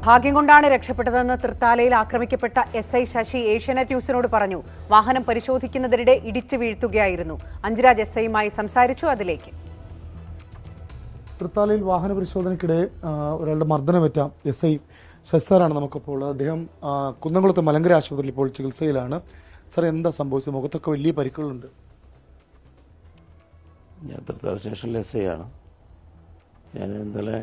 ഭാഗ്യം കൊണ്ടാണ് രക്ഷപ്പെട്ടതെന്ന് തൃത്താലയിൽ ആക്രമിക്കപ്പെട്ട എസ് ഐ ശശി ഏഷ്യാനെറ്റ് ന്യൂസിനോട് പറഞ്ഞു വാഹനം പരിശോധിക്കുന്നതിനിടെ ഇടിച്ചു വീഴ്ത്തുകയായിരുന്നു അഞ്ജുരാജ് എസ് ഐയുമായി സംസാരിച്ചു അതിലേക്ക് തൃത്താലയിൽ വാഹന പരിശോധനയ്ക്കിടെ ആ, ഒരാളുടെ മർദ്ദനമേറ്റ എസ് ഐ ശശിസാറാണ് നമുക്കിപ്പോൾ ഉള്ളത് അദ്ദേഹം ആ, കുന്നംകുളത്ത് മലങ്കര ആശുപത്രിയിൽ ഇപ്പോൾ ചികിത്സയിലാണ് സാർ എന്താ സംഭവിച്ചത് മുഖത്തൊക്കെ വലിയ പരിക്കുകളുണ്ട് ഞാൻ തൃത്താല സ്റ്റേഷനിലെ എസ് ഐ ആണ് ഞാൻ ഇന്നലെ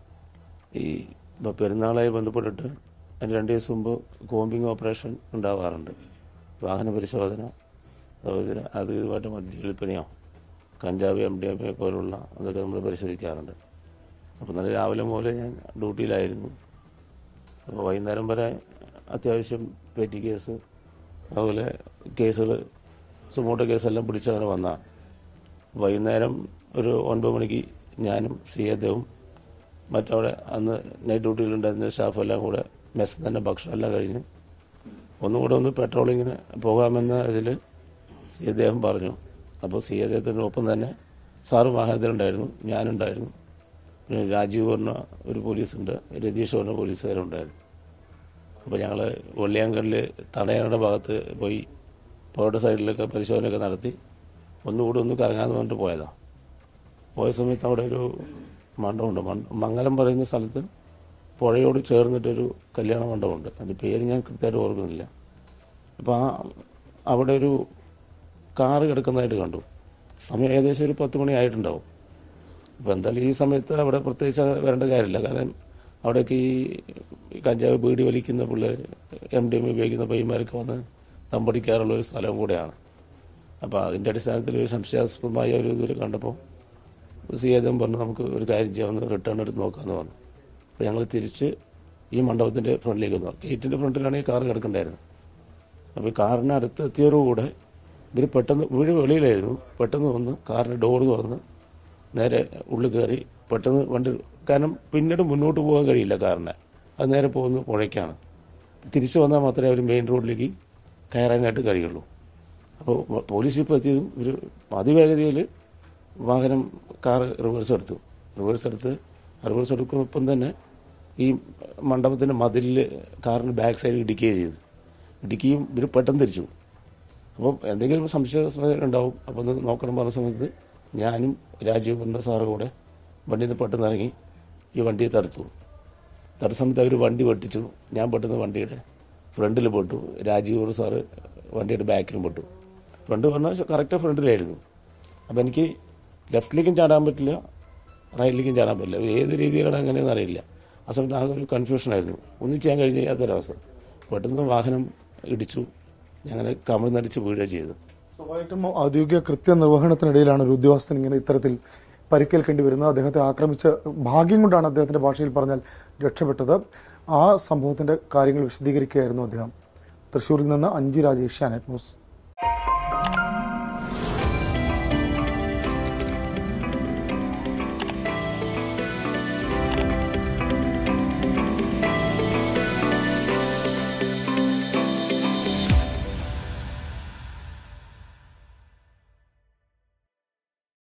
ഈ ഇപ്പോൾ പെരുന്നാളായി ബന്ധപ്പെട്ടിട്ട് അതിന് രണ്ട് ദിവസം മുമ്പ് കോമ്പിങ് ഓപ്പറേഷൻ ഉണ്ടാവാറുണ്ട് വാഹന പരിശോധന അതുപോലെ അത് ഇതുമായിട്ട് മദ്യവിൽപ്പനയോ കഞ്ചാവ് എം ഡി എം എ പോലുള്ള അതൊക്കെ നമ്മൾ പരിശോധിക്കാറുണ്ട് അപ്പോൾ ഇന്നലെ രാവിലെ മുതൽ ഞാൻ ഡ്യൂട്ടിയിലായിരുന്നു അപ്പോൾ വൈകുന്നേരം വരെ അത്യാവശ്യം പെറ്റി കേസ് അതുപോലെ കേസുകൾ സുമോട്ടോ കേസെല്ലാം പിടിച്ചങ്ങനെ വന്നതാണ് വൈകുന്നേരം ഒരു ഒൻപത് മണിക്ക് ഞാനും സിയദേവും മറ്റവിടെ അന്ന് നൈറ്റ് ഡ്യൂട്ടിയിലുണ്ടായിരുന്ന സ്റ്റാഫെല്ലാം കൂടെ മെസ് തന്നെ ഭക്ഷണമെല്ലാം കഴിഞ്ഞ് ഒന്നുകൂടെ ഒന്ന് പെട്രോളിങ്ങിന് പോകാമെന്ന ഇതിൽ സിയദ്ദേഹം പറഞ്ഞു അപ്പോൾ സിയദ്ദേഹത്തിൻ്റെ ഒപ്പം തന്നെ സാറ് വാഹനത്തിലുണ്ടായിരുന്നു ഞാനുണ്ടായിരുന്നു പിന്നെ രാജീവ് പറഞ്ഞ ഒരു പോലീസുണ്ട് രതീഷ് പറഞ്ഞ പോലീസുകാരുണ്ടായിരുന്നു അപ്പോൾ ഞങ്ങൾ വെള്ളിയാങ്കല്ലിൽ തടയാനുള്ള ഭാഗത്ത് പോയി പോയുടെ സൈഡിലൊക്കെ പരിശോധനയൊക്കെ നടത്തി ഒന്നുകൂടി ഒന്ന് കറങ്ങാന്ന് പറഞ്ഞിട്ട് പോയതാണ് പോയ സമയത്ത് അവിടെ ഒരു മണ്ഡപമുണ്ട് മണ്ഡ മംഗലം പറയുന്ന സ്ഥലത്ത് പുഴയോട് ചേർന്നിട്ടൊരു കല്യാണ മണ്ഡപമുണ്ട് അതിൻ്റെ പേര് ഞാൻ കൃത്യമായിട്ട് ഓർക്കുന്നില്ല അപ്പോൾ ആ അവിടെ ഒരു കാറ് കിടക്കുന്നതായിട്ട് കണ്ടു സമയം ഏകദേശം ഒരു പത്ത് മണി ആയിട്ടുണ്ടാവും അപ്പോൾ എന്തായാലും ഈ സമയത്ത് അവിടെ പ്രത്യേകിച്ച് വരേണ്ട കാര്യമില്ല കാരണം അവിടേക്ക് ഈ കഞ്ചാവ് ബീഡി വലിക്കുന്ന പിള്ളേർ എം ഡി എം ഉപയോഗിക്കുന്ന പയ്യന്മാരൊക്കെ വന്ന് തമ്പടിക്കാറുള്ള ഒരു സ്ഥലവും കൂടെയാണ് അപ്പോൾ അതിൻ്റെ അടിസ്ഥാനത്തിൽ ഒരു സംശയാസ്പദമായ ഒരു ഇതിൽ കണ്ടപ്പോൾ സിയേതം പറഞ്ഞു നമുക്ക് ഒരു കാര്യം ചെയ്യാം ഒന്ന് റിട്ടേൺ എടുത്ത് നോക്കാമെന്ന് പറഞ്ഞു അപ്പോൾ ഞങ്ങൾ തിരിച്ച് ഈ മണ്ഡപത്തിൻ്റെ ഫ്രണ്ടിലേക്ക് വന്നു ഗേറ്റിൻ്റെ ഫ്രണ്ടിലാണ് ഈ കാർ കിടക്കണ്ടായിരുന്നത് അപ്പോൾ ഈ കാറിന് അടുത്ത് എത്തിയതോടുകൂടെ ഇവർ പെട്ടെന്ന് വീട് വെളിയിലായിരുന്നു പെട്ടെന്ന് വന്ന് കാറിൻ്റെ ഡോർ തുറന്ന് നേരെ ഉള്ളിൽ കയറി പെട്ടെന്ന് വണ്ടി കാരണം പിന്നീട് മുന്നോട്ട് പോകാൻ കഴിയില്ല കാറിന് അത് നേരെ പോകുന്ന പുഴയ്ക്കാണ് തിരിച്ചു വന്നാൽ മാത്രമേ അവർ മെയിൻ റോഡിലേക്ക് കയറാനായിട്ട് കഴിയുള്ളൂ അപ്പോൾ പോലീസ് ഇപ്പോൾ എത്തിയതും ഒരു അതിവേഗതയിൽ വാഹനം കാർ റിവേഴ്സ് എടുത്തു റിവേഴ്സ് എടുത്ത് റിവേഴ്സ് എടുക്കുമ്പം തന്നെ ഈ മണ്ഡപത്തിൻ്റെ മതിലിൽ കാറിന് ബാക്ക് സൈഡ് ഇടിക്കുകയും ചെയ്തു ഇടിക്കുകയും ഇവർ പെട്ടെന്ന് തിരിച്ചു അപ്പോൾ എന്തെങ്കിലും സംശയാസ്പദ ഉണ്ടാവും അപ്പോൾ ഒന്ന് നോക്കണം പറഞ്ഞ സമയത്ത് ഞാനും രാജീവ് കുണ്ട സാറും കൂടെ വണ്ടിയിൽ നിന്ന് പെട്ടെന്ന് ഇറങ്ങി ഈ വണ്ടിയെ തടുത്തു തടുത്ത സമയത്ത് അവർ വണ്ടി വെട്ടിച്ചു ഞാൻ പെട്ടെന്ന് വണ്ടിയുടെ ഫ്രണ്ടിൽ പെട്ടു രാജീവ് സാറ് വണ്ടിയുടെ ബാക്കിലും പെട്ടു ഫ്രണ്ട് പറഞ്ഞാൽ കറക്റ്റ് ഫ്രണ്ടിലായിരുന്നു അപ്പോൾ എനിക്ക് ലെഫ്റ്റിലേക്കും ചാടാൻ പറ്റില്ല റൈറ്റിലേക്കും ചാടാൻ പറ്റില്ല ഏത് രീതിയിലാണ് അങ്ങനെയെന്ന് അറിയില്ല ആ സമയത്ത് ആകെ ഒരു കൺഫ്യൂഷനായിരുന്നു ഒന്നും ചെയ്യാൻ കഴിഞ്ഞാത്തൊരവസ്ഥ പെട്ടെന്ന് വാഹനം ഇടിച്ചു ഞങ്ങനെ കമിഴ്ന്നടിച്ച് വീഴുക ചെയ്തു സ്വാഭാവികമായിട്ടും ഔദ്യോഗിക കൃത്യനിർവഹണത്തിനിടയിലാണ് ഒരു ഉദ്യോഗസ്ഥൻ ഇങ്ങനെ ഇത്തരത്തിൽ പരിക്കേൽക്കേണ്ടി വരുന്നത് അദ്ദേഹത്തെ ആക്രമിച്ച് ഭാഗ്യം കൊണ്ടാണ് അദ്ദേഹത്തിന്റെ ഭാഷയിൽ പറഞ്ഞാൽ രക്ഷപ്പെട്ടത് ആ സംഭവത്തിന്റെ കാര്യങ്ങൾ വിശദീകരിക്കുകയായിരുന്നു അദ്ദേഹം തൃശൂരിൽ നിന്ന് അഞ്ചു രാജേഷ് ന്യൂസ്